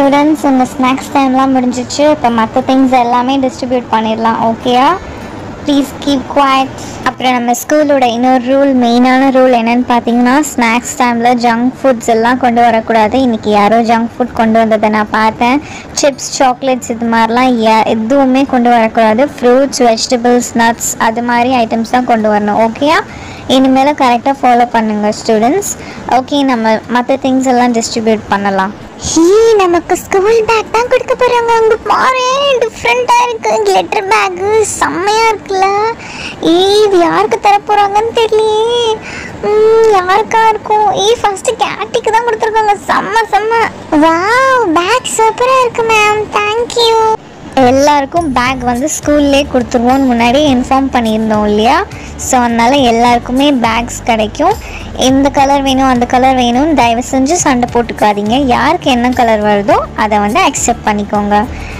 students இந்த snacks டைம்லாம் முடிஞ்சிச்சு இப்போ மற்ற திங்ஸ் எல்லாமே டிஸ்ட்ரிபியூட் பண்ணிடலாம் ஓகேயா ப்ளீஸ் கீப் குவாய்ட் அப்புறம் நம்ம ஸ்கூலோட இன்னொரு ரூல் மெயினான ரூல் என்னன்னு பார்த்தீங்கன்னா ஸ்நாக்ஸ் டைமில் ஜங்க் ஃபுட்ஸ் எல்லாம் கொண்டு வரக்கூடாது இன்றைக்கி யாரோ ஜங்க் ஃபுட் கொண்டு வந்ததை நான் பார்த்தேன் சிப்ஸ் சாக்லேட்ஸ் இது மாதிரிலாம் யா- எதுவுமே கொண்டு வரக்கூடாது ஃப்ரூட்ஸ் வெஜிடபிள்ஸ் நட்ஸ் அது மாதிரி ஐட்டம்ஸ் தான் கொண்டு வரணும் ஓகேயா இனிமேல் கரெக்டாக ஃபாலோ பண்ணுங்கள் ஸ்டூடெண்ட்ஸ் ஓகே நம்ம மற்ற திங்ஸ் எல்லாம் டிஸ்ட்ரிபியூட் பண்ணலாம் ஹீ நமக்கு ஸ்கூல் பேக் தான் கொடுக்க போகிறாங்க அங்கே பாரு டிஃப்ரெண்ட்டாக இருக்கு கிளிட்டர் பேக்கு செம்மையாக இருக்குல்ல ஏய் இது யாருக்கு தர போகிறாங்கன்னு தெரியலையே ம், யாருக்கா இருக்கும் ஏய் ஃபர்ஸ்ட் கேட்டிக்கு தான் கொடுத்துருக்காங்க செம்ம செம்ம வாவ் பேக் சூப்பராக இருக்கு மேம் தேங்க்யூ எல்லாருக்கும் பேக் வந்து ஸ்கூல்லே கொடுத்துருவோம்னு முன்னாடி இன்ஃபார்ம் பண்ணியிருந்தோம் இல்லையா ஸோ அதனால் எல்லாருக்குமே பேக்ஸ் கிடைக்கும் எந்த கலர் வேணும் அந்த கலர் வேணும்னு தயவு செஞ்சு சண்டை போட்டுக்காதீங்க யாருக்கு என்ன கலர் வருதோ அதை வந்து அக்செப்ட் பண்ணிக்கோங்க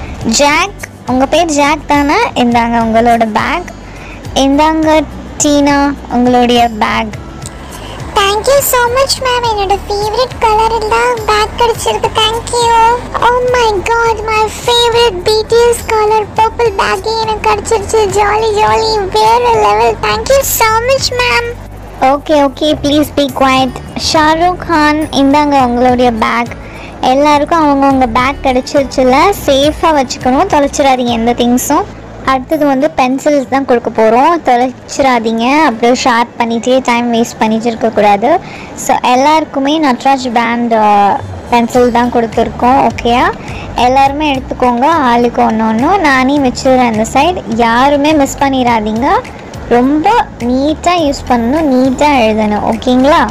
ஜாக் உங்கள் பேர் ஜாக் தானே இந்தாங்க உங்களோட பேக் இந்தாங்க டீனா உங்களுடைய bag thank you so much ma'am என்னோட ஃபேவரட் கலர் எல்லாம் பேக் கிடைச்சிருக்கு thank you oh my god my favourite BTS colour purple bag எனக்கு கிடைச்சிருச்சு ஜாலி ஜாலி வேற level thank you so much ma'am okay okay please be quiet Shahrukh Khan இந்தாங்க உங்களுடைய back எல்லாருக்கும் அவங்கவுங்க பேக் கிடச்சிருச்சுல சேஃபாக வச்சுக்கணும் தொலைச்சிடாதீங்க எந்த திங்ஸும் அடுத்தது வந்து பென்சில்ஸ் தான் கொடுக்க போகிறோம் தொலைச்சிடாதீங்க அப்படியே ஷார்ப் பண்ணிகிட்டே டைம் வேஸ்ட் பண்ணிட்டு இருக்கக்கூடாது ஸோ எல்லாருக்குமே நட்ராஜ் பேண்ட் பென்சில் தான் கொடுத்துருக்கோம் ஓகேயா எல்லாருமே எடுத்துக்கோங்க ஆளுக்கு ஒன்று ஒன்று நானே வச்சுருவேன் அந்த சைடு யாருமே மிஸ் பண்ணிடாதீங்க ரொம்ப நீட்டாக யூஸ் பண்ணணும் நீட்டாக எழுதணும் ஓகேங்களா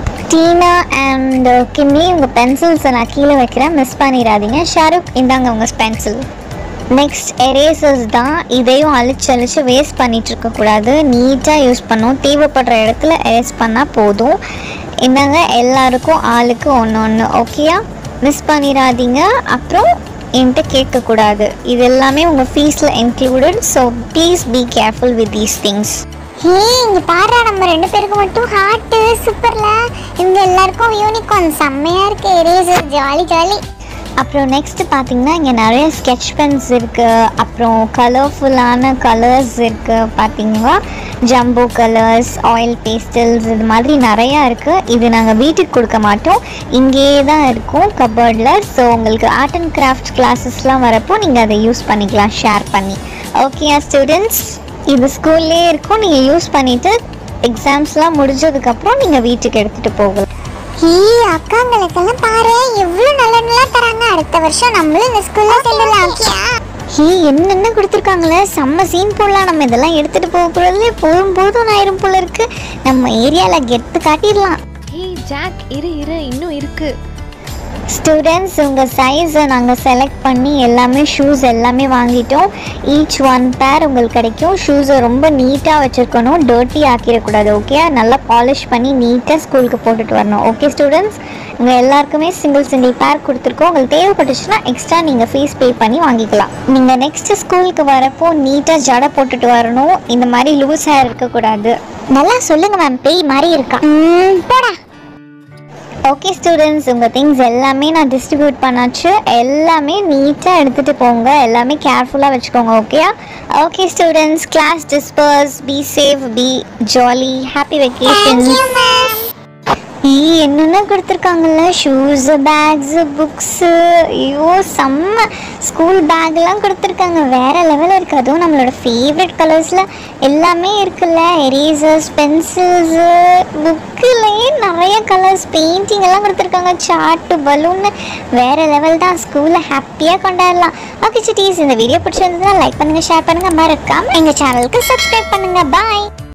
டீனா அண்ட் கிம்மி உங்கள் பென்சில்ஸை நான் கீழே வைக்கிறேன் மிஸ் பண்ணிடாதீங்க ஷாருக் இந்தாங்க உங்கள் பென்சில் நெக்ஸ்ட் எரேசர்ஸ் தான் இதையும் அழிச்சு அழிச்சு வேஸ்ட் பண்ணிட்டு இருக்கக்கூடாது நீட்டாக யூஸ் பண்ணணும் தேவைப்படுற இடத்துல எரேஸ் பண்ணால் போதும் இந்தாங்க எல்லாருக்கும் ஆளுக்கு ஒன்று ஒன்று ஓகேயா மிஸ் பண்ணிடாதீங்க அப்புறம் என்கிட்ட கேட்கக்கூடாது இது எல்லாமே உங்கள் ஃபீஸில் included so please be careful with these things hey இங்க பாரு நம்ம ரெண்டு பேருக்கு மட்டும் ஹார்ட் சூப்பர்ல இங்க எல்லாருக்கும் யூனிகார்ன் செம்மையா இருக்கு எரேசர் ஜாலி ஜாலி அப்புறம் நெக்ஸ்ட் பார்த்தீங்கன்னா இங்கே நிறைய ஸ்கெட்ச் பென்ஸ் இருக்குது அப்புறம் கலர்ஃபுல்லான கலர்ஸ் இருக்குது பார்த்தீங்களா ஜம்போ கலர்ஸ் ஆயில் பேஸ்டல்ஸ் இது மாதிரி நிறையா இருக்குது இது நாங்கள் வீட்டுக்கு கொடுக்க மாட்டோம் இங்கேயே தான் இருக்கும் கபர்டில் ஸோ உங்களுக்கு ஆர்ட் அண்ட் கிராஃப்ட் கிளாஸஸ்லாம் வரப்போ நீங்கள் அதை யூஸ் பண்ணிக்கலாம் ஷேர் பண்ணி ஓகேயா ஸ்டூடெண்ட்ஸ் இது ஸ்கூல்லே இருக்கும் நீங்கள் யூஸ் பண்ணிவிட்டு எக்ஸாம்ஸ்லாம் முடிஞ்சதுக்கப்புறம் நீங்கள் வீட்டுக்கு எடுத்துகிட்டு போகலாம் ஹே அக்காங்களுக்கெல்லாம் பாரு எவ்வளவு நல்ல நல்லா தராங்க அடுத்த வருஷம் நம்மளும் இந்த ஸ்கூல்ல சேர்ந்துடலாம் ஓகேயா ஹே என்னென்ன கொடுத்துருக்காங்களே செம்ம சீன் போடலாம் நம்ம இதெல்லாம் எடுத்துகிட்டு போக போகிறதுலே போதும் போதும் ஆயிரம் போல இருக்கு நம்ம ஏரியாவில் கெத்து காட்டிடலாம் ஹே ஜாக் இரு இரு இன்னும் இருக்கு ஸ்டூடெண்ட்ஸ் உங்கள் சைஸை நாங்கள் செலக்ட் பண்ணி எல்லாமே ஷூஸ் எல்லாமே வாங்கிட்டோம் ஈச் ஒன் பேர் உங்களுக்கு கிடைக்கும் ஷூஸை ரொம்ப நீட்டாக வச்சுருக்கணும் டர்ட்டி ஆக்கிடக்கூடாது ஓகே நல்லா பாலிஷ் பண்ணி நீட்டாக ஸ்கூலுக்கு போட்டுட்டு வரணும் ஓகே ஸ்டூடெண்ட்ஸ் உங்கள் எல்லாருக்குமே சிங்கிள் சிங்கிள் பேர் கொடுத்துருக்கோம் உங்களுக்கு தேவைப்பட்டுச்சுன்னா எக்ஸ்ட்ரா நீங்கள் ஃபீஸ் பே பண்ணி வாங்கிக்கலாம் நீங்கள் நெக்ஸ்ட் ஸ்கூலுக்கு வரப்போ நீட்டாக ஜடை போட்டுட்டு வரணும் இந்த மாதிரி லூஸ் ஹேர் இருக்கக்கூடாது நல்லா சொல்லுங்க மேம் பேய் மாதிரி இருக்கா ம், போடா ஓகே ஸ்டூடெண்ட்ஸ் உங்கள் திங்ஸ் எல்லாமே நான் டிஸ்ட்ரிபியூட் பண்ணாச்சு எல்லாமே நீட்டாக எடுத்துகிட்டு போங்க எல்லாமே கேர்ஃபுல்லாக வச்சுக்கோங்க ஓகேயா okay students class disperse be safe be jolly happy vacation ஈ என்னென்ன கொடுத்துருக்காங்கல்ல ஷூஸு பேக்ஸு புக்ஸு ஐயோ செம்ம ஸ்கூல் பேக்லாம் கொடுத்துருக்காங்க வேறு லெவலில் இருக்குது அதுவும் நம்மளோட ஃபேவரட் கலர்ஸில் எல்லாமே இருக்குல்ல எரேசர்ஸ் பென்சில்ஸு புக்குலேயே நிறைய கலர்ஸ் பெயிண்டிங் எல்லாம் கொடுத்துருக்காங்க சார்ட்டு பலூன்னு வேறு லெவல் தான் ஸ்கூலில் ஹாப்பியாக கொண்டாடலாம் ஓகே சிட்டிஸ் இந்த வீடியோ பிடிச்சிருந்ததுன்னா லைக் பண்ணுங்கள் ஷேர் பண்ணுங்கள் மறக்காம எங்கள் சேனலுக்கு சப்ஸ்கிரைப் பண்ணுங்கள் பாய்